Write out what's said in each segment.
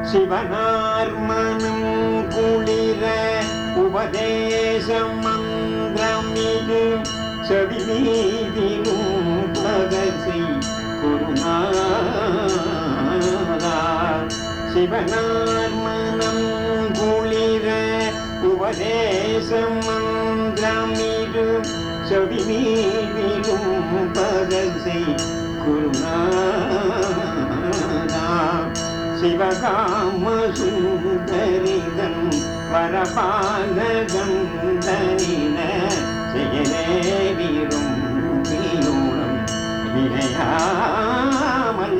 சிவனார் மனம் குளிர உபதேச மந்திரம் இது செவி நீதினும் பகசை குருநாதா சிவனார் மனம் குளிர உபதேச மந்திரம் இது செவி நீதினும் பகசை குருநாதா சிவகாம சுந்தரிதன் வரபாலகந்தனின செயலே வீரும் வீரோளம் வினையாமல்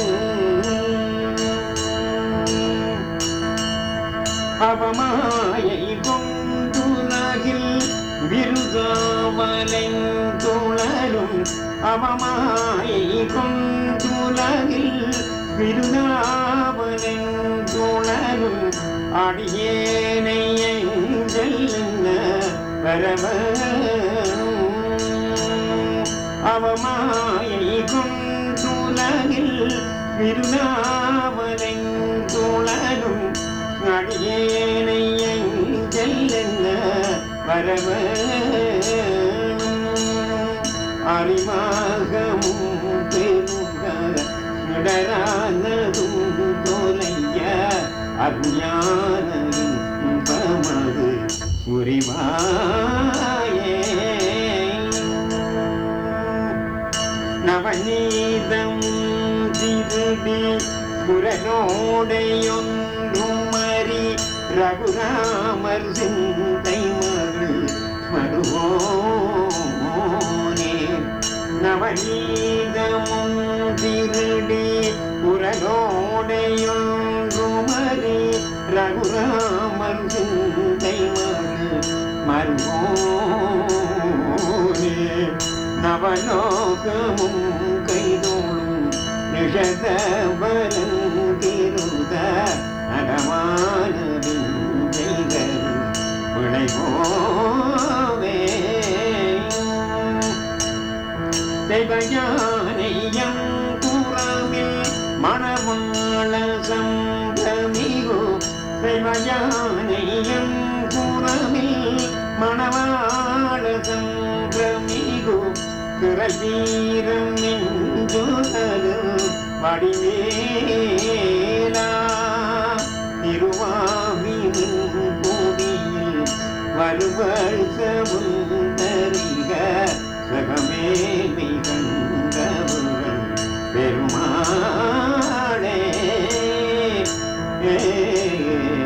அவமாயை கொண்டுலகில் விருதாவலைந்துளரும் அவமாயை கொண்டுலகில் விருதாவலைந்துளரும் அடியேனை செல்லுங்க வரவனும் அவமாயை கொண்டுலகில் விருதாவலைந்துளரும் அடியேனை செல்லுங்க வரவனும் அறிவாகமும் பெருக இடரானதும் தொலைய அஞ்ஞானின் பமது உரிவாயே நவநீதம் திருடி புறனோடையொன்றும் மறி ரகுராமர் சிந்தை மகள் மருவோனே நவநீதமும் திருடி புறனோடையொன்றும் மறி ரகுராமர் சிந்தை மகள் மருவோனே நவலோகமும் கைதோளும் நிஷதபலம் திருத நடமானதும் செய்தல் விளைவோவே தெய்வயானையம் புறமில் மணவாள சந்தமிகோ தெய்வயானையம் புறமில் மணவாள சந்திரமிகு திரைவீரம் நெஞ்சுதலும் வடிவேலா திருவாவின் கோடியில் வலுவல் சமுந்தரிக சகமேன்மை கண்டவர்கள் பெருமாளே ஏ